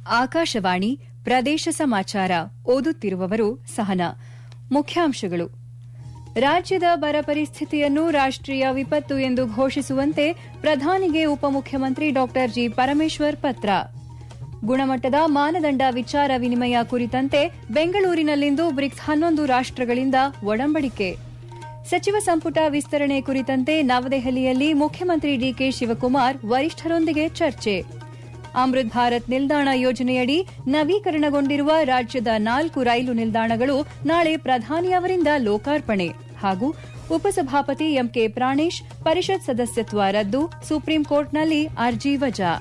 ಆಕಾಶವಾಣಿ ಪ್ರದೇಶ ಸಮಾಚಾರ ಓದುತ್ತಿರುವವರು ಸಹನಾ ಮುಖ್ಯಾಂಶಗಳು ರಾಜ್ಯದ ಬರ ಪರಿಸ್ಥಿತಿಯನ್ನು ರಾಷ್ಟೀಯ ವಿಪತ್ತು ಎಂದು ಘೋಷಿಸುವಂತೆ ಪ್ರಧಾನಿಗೆ ಉಪಮುಖ್ಯಮಂತ್ರಿ ಡಾ ಜಿ ಪರಮೇಶ್ವರ್ ಪತ್ರ ಗುಣಮಟ್ಟದ ಮಾನದಂಡ ವಿಚಾರ ವಿನಿಮಯ ಕುರಿತಂತೆ ಬೆಂಗಳೂರಿನಲ್ಲಿಂದು ಬ್ರಿಕ್ಸ್ ಹನ್ನೊಂದು ರಾಷ್ಟಗಳಿಂದ ಒಡಂಬಡಿಕೆ ಸಚಿವ ಸಂಪುಟ ವಿಸ್ತರಣೆ ಕುರಿತಂತೆ ನವದೆಹಲಿಯಲ್ಲಿ ಮುಖ್ಯಮಂತ್ರಿ ಡಿಕೆ ಶಿವಕುಮಾರ್ ವರಿಷ್ಠರೊಂದಿಗೆ ಚರ್ಚೆ ಅಮೃತ್ ಭಾರತ್ ನಿಲ್ದಾಣ ಯೋಜನೆಯಡಿ ನವೀಕರಣಗೊಂಡಿರುವ ರಾಜ್ಯದ ನಾಲ್ಕು ರೈಲು ನಿಲ್ದಾಣಗಳು ನಾಳೆ ಪ್ರಧಾನಿ ಅವರಿಂದ ಲೋಕಾರ್ಪಣೆ ಹಾಗೂ ಉಪಸಭಾಪತಿ ಎಂಕೆ ಪ್ರಾಣೇಶ್ ಪರಿಷತ್ ಸದಸ್ಯತ್ವ ರದ್ದು ಸುಪ್ರೀಂಕೋರ್ಟ್ನಲ್ಲಿ ಅರ್ಜಿ ವಜಾ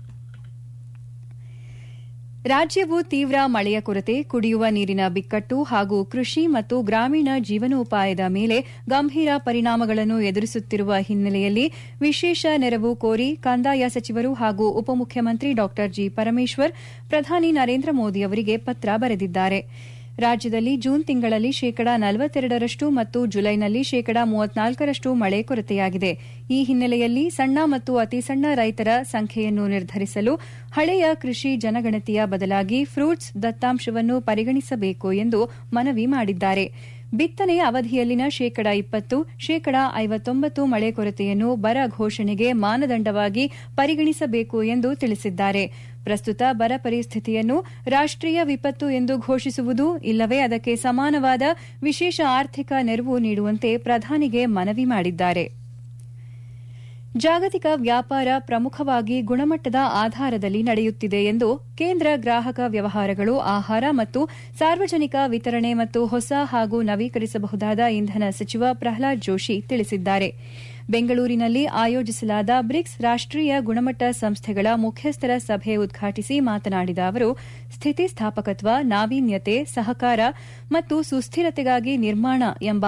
ರಾಜ್ಯವು ತೀವ್ರ ಮಳೆಯ ಕೊರತೆ ಕುಡಿಯುವ ನೀರಿನ ಬಿಕ್ಕಟ್ಟು ಹಾಗೂ ಕೃಷಿ ಮತ್ತು ಗ್ರಾಮೀಣ ಜೀವನೋಪಾಯದ ಮೇಲೆ ಗಂಭೀರ ಪರಿಣಾಮಗಳನ್ನು ಎದುರಿಸುತ್ತಿರುವ ಹಿನ್ನೆಲೆಯಲ್ಲಿ ವಿಶೇಷ ನೆರವು ಕೋರಿ ಕಂದಾಯ ಸಚಿವರು ಹಾಗೂ ಉಪಮುಖ್ಯಮಂತ್ರಿ ಡಾ ಜಿ ಪರಮೇಶ್ವರ್ ಪ್ರಧಾನಿ ನರೇಂದ್ರ ಮೋದಿ ಅವರಿಗೆ ಪತ್ರ ಬರೆದಿದ್ದಾರೆ ರಾಜ್ಯದಲ್ಲಿ ಜೂನ್ ತಿಂಗಳಲ್ಲಿ ಶೇಕಡಾ ನಲವತ್ತೆರಡರಷ್ಟು ಮತ್ತು ಜುಲೈನಲ್ಲಿ ಶೇಕಡಾ ಮೂವತ್ನಾಲ್ಕರಷ್ಟು ಮಳೆ ಕೊರತೆಯಾಗಿದೆ ಈ ಹಿನ್ನೆಲೆಯಲ್ಲಿ ಸಣ್ಣ ಮತ್ತು ಅತಿ ಸಣ್ಣ ರೈತರ ಸಂಖ್ಯೆಯನ್ನು ನಿರ್ಧರಿಸಲು ಹಳೆಯ ಕೃಷಿ ಜನಗಣತಿಯ ಬದಲಾಗಿ ಫ್ರೂಟ್ಸ್ ದತ್ತಾಂಶವನ್ನು ಪರಿಗಣಿಸಬೇಕು ಎಂದು ಮನವಿ ಮಾಡಿದ್ದಾರೆ ಬಿತ್ತನೆ ಅವಧಿಯಲ್ಲಿನ ಶೇಕಡಾ ಇಪ್ಪತ್ತು ಶೇಕಡಾ ಐವತ್ತೊಂಬತ್ತು ಮಳೆ ಕೊರತೆಯನ್ನು ಬರ ಘೋಷಣೆಗೆ ಮಾನದಂಡವಾಗಿ ಪರಿಗಣಿಸಬೇಕು ಎಂದು ತಿಳಿಸಿದ್ದಾರೆ ಪ್ರಸ್ತುತ ಬರ ಪರಿಸ್ಥಿತಿಯನ್ನು ರಾಷ್ಟೀಯ ವಿಪತ್ತು ಎಂದು ಘೋಷಿಸುವುದು ಇಲ್ಲವೇ ಅದಕ್ಕೆ ಸಮಾನವಾದ ವಿಶೇಷ ಆರ್ಥಿಕ ನೆರವು ನೀಡುವಂತೆ ಪ್ರಧಾನಿಗೆ ಮನವಿ ಮಾಡಿದ್ದಾರೆ ಜಾಗತಿಕ ವ್ಯಾಪಾರ ಪ್ರಮುಖವಾಗಿ ಗುಣಮಟ್ಟದ ಆಧಾರದಲ್ಲಿ ನಡೆಯುತ್ತಿದೆ ಎಂದು ಕೇಂದ್ರ ಗ್ರಾಹಕ ವ್ಯವಹಾರಗಳು ಆಹಾರ ಮತ್ತು ಸಾರ್ವಜನಿಕ ವಿತರಣೆ ಮತ್ತು ಹೊಸ ಹಾಗೂ ನವೀಕರಿಸಬಹುದಾದ ಇಂಧನ ಸಚಿವ ಪ್ರಹ್ಲಾದ್ ಜೋಶಿ ತಿಳಿಸಿದ್ದಾರೆ ಬೆಂಗಳೂರಿನಲ್ಲಿ ಆಯೋಜಿಸಲಾದ ಬ್ರಿಕ್ಸ್ ರಾಷ್ಟೀಯ ಗುಣಮಟ್ಟ ಸಂಸ್ಥೆಗಳ ಮುಖ್ಯಸ್ಥರ ಸಭೆ ಉದ್ಘಾಟಿಸಿ ಮಾತನಾಡಿದ ಅವರು ಸ್ಥಿತಿಸ್ಥಾಪಕತ್ವ ನಾವೀನ್ಯತೆ ಸಹಕಾರ ಮತ್ತು ಸುಸ್ಥಿರತೆಗಾಗಿ ನಿರ್ಮಾಣ ಎಂಬ